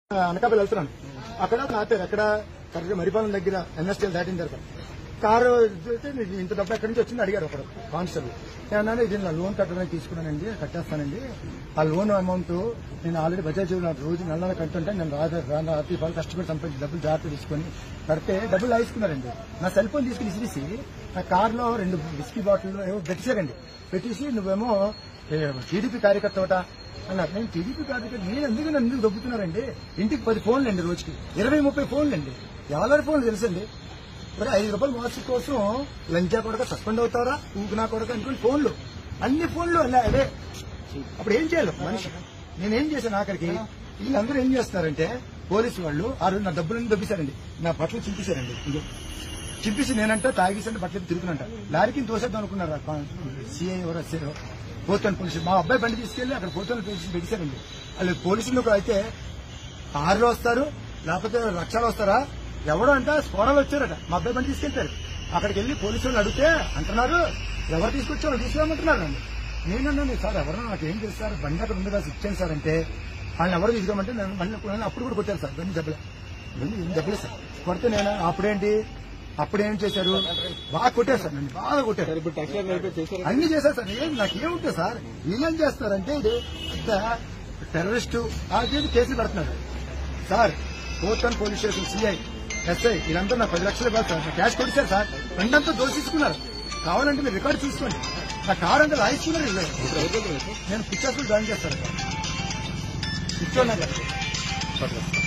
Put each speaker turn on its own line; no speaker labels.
అనకాపల్లి వెళ్తున్నాను అక్కడ ఆపారు అక్కడ కరెక్ట్ మరిపాలెం దగ్గర ఎన్ఎస్టీఎల్ దాటిన తర్వాత కారు చూస్తే నీకు ఇంత డబ్బు ఎక్కడి నుంచి వచ్చింది అడిగారు ఒకరు కానిస్టేబుల్ నేను అన్నాను ఇది నా లోన్ కట్టడానికి తీసుకున్నానండి కట్టేస్తానండి ఆ లోన్ అమౌంట్ నేను ఆల్రెడీ బజాజ్ నా రోజు నెల నెల కట్టుంటే నేను రాత్రి రాత్రి వాళ్ళు కష్టపడి సంపాదించి డబ్బులు జాగ్రత్త తీసుకొని కడితే డబ్బులు లాగేసుకున్నారండి నా సెల్ ఫోన్ తీసుకుని ఇసిరిసి నా కార్లో రెండు విస్కీ బాటిల్ ఏవో పెట్టేశారండి పెట్టేసి నువ్వేమో టీడీపీ కార్యకర్తవట అన్నారు నేను టీడీపీ కార్యకర్త నేను ఎందుకు నన్ను ఎందుకు దొబ్బుతున్నారండి ఇంటికి పది ఫోన్లు అండి రోజుకి ఇరవై ముప్పై ఫోన్లు అండి ఎవరి ఫోన్లు తెలుసండి మరి ఐదు రూపాయల మోసం కోసం లంచా కొడక సస్పెండ్ అవుతారా ఊకినా కొడక అనుకుని ఫోన్లు అన్ని ఫోన్లు అలా అదే అప్పుడు ఏం చేయాలి ఒక మనిషి నేనేం చేశాను ఆఖరికి వీళ్ళందరూ ఏం చేస్తున్నారంటే పోలీసు వాళ్ళు ఆ రోజు నా డబ్బులన్నీ దొబ్బేశారండి నా బట్టలు చింపేశారండి ఇంకో చింపేసి నేనంట తాగేసంటే బట్టలు తిరుగుతున్నంట లారీకి తోసేద్దాం అనుకున్నారు సిఐ ఎవరో వచ్చారు పోతాను పోలీసులు మా అబ్బాయి బండి తీసుకెళ్లి అక్కడ పోతాను పోలీసులు పెట్టారండి వాళ్ళు పోలీసులు అయితే కారులో వస్తారు లేకపోతే లక్షలు వస్తారా ఎవడో అంట స్ఫోరాలు వచ్చారట మా అబ్బాయి బండి తీసుకెళ్తారు అక్కడికి వెళ్ళి పోలీసులు అడిగితే అంటున్నారు ఎవరు తీసుకొచ్చారో తీసుకురామంటున్నారు నన్ను నేనన్నాను సార్ ఎవరో నాకు ఏం తెలుసు సార్ బండి అక్కడ ఉంది కదా ఇచ్చాను సార్ అంటే వాళ్ళని ఎవరు తీసుకోమంటే నేను బండి నన్ను అప్పుడు కూడా కొట్టారు సార్ బండి దెబ్బలే బండి ఏం దెబ్బలే సార్ కొడితే నేను అప్పుడేంటి అప్పుడేం చేశారు బాగా కొట్టారు సార్ నన్ను బాగా కొట్టారు
ఇప్పుడు టెక్స్టైల్ రైతు చేశారు
అన్ని చేశారు సార్ ఏం నాకు ఏముంటుంది సార్ వీళ్ళేం చేస్తారంటే ఇది పెద్ద టెర్రరిస్టు అది కేసులు పెడుతున్నారు సార్ కోర్టన్ పోలీస్ స్టేషన్ సిఐ ఎస్ఐ వీళ్ళంతా నాకు పది లక్షలు ఇవ్వాలి సార్ నా క్యాష్ కొడిచారు సార్ రెండంతా దోషించుకున్నారు కావాలంటే మీరు రికార్డు చూసుకోండి నా కార్ అంతా రాయించుకున్నారు వీళ్ళు. నేను పిక్చర్స్ జాయిన్ చేస్తాను సార్ పిచ్చోన్నా